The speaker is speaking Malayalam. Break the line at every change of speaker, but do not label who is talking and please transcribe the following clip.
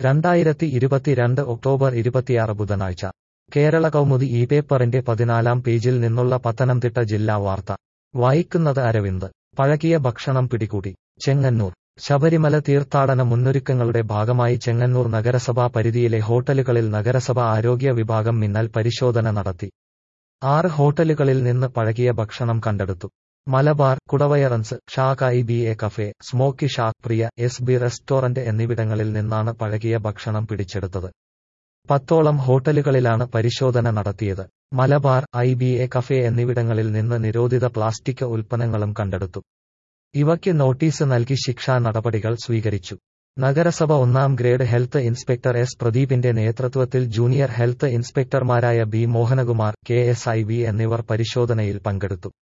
രണ്ടായിരത്തി ഇരുപത്തിരണ്ട് ഒക്ടോബർ ഇരുപത്തിയാറ് ബുധനാഴ്ച കേരള കൗമുദി ഈ പേപ്പറിന്റെ പതിനാലാം പേജിൽ നിന്നുള്ള പത്തനംതിട്ട ജില്ലാ വാർത്ത വായിക്കുന്നത് അരവിന്ദ് പഴകിയ ഭക്ഷണം പിടികൂടി ചെങ്ങന്നൂർ ശബരിമല തീർത്ഥാടന മുന്നൊരുക്കങ്ങളുടെ ഭാഗമായി ചെങ്ങന്നൂർ നഗരസഭാ പരിധിയിലെ ഹോട്ടലുകളിൽ നഗരസഭ ആരോഗ്യ വിഭാഗം മിന്നൽ പരിശോധന നടത്തി ആറ് ഹോട്ടലുകളിൽ നിന്ന് പഴകിയ ഭക്ഷണം കണ്ടെടുത്തു Malabar Kudavayarans shack I B A cafe smoky shack Priya S B restaurant എന്നിവിടങ്ങളിൽ നിന്നാണ് പഴകിയ ഭക്ഷണം പിടിച്ചെടുത്തത് പത്തോളം ഹോട്ടലുകളിലാണ് പരിശോധന നടത്തിയത് Malabar I B A cafe എന്നിവിടങ്ങളിൽ നിന്ന് നിരോധിത പ്ലാസ്റ്റിക് ഉൽപ്പന്നങ്ങളും കണ്ടെടുത്തു ഇവയ്ക്ക് നോട്ടീസ് നൽകി ശിക്ഷാ നടപടികൾ സ്വീകരിച്ചു നഗരസഭ ഒന്നാം ഗ്രേഡ് ഹെൽത്ത് ഇൻസ്പെക്ടർ എസ് പ്രദീപിന്റെ നേതൃത്വത്തിൽ ജൂനിയർ ഹെൽത്ത് ഇൻസ്പെക്ടർമാരായ B Mohanakumar K S I V എന്നിവർ പരിശോധനയിൽ പങ്കെടുത്തു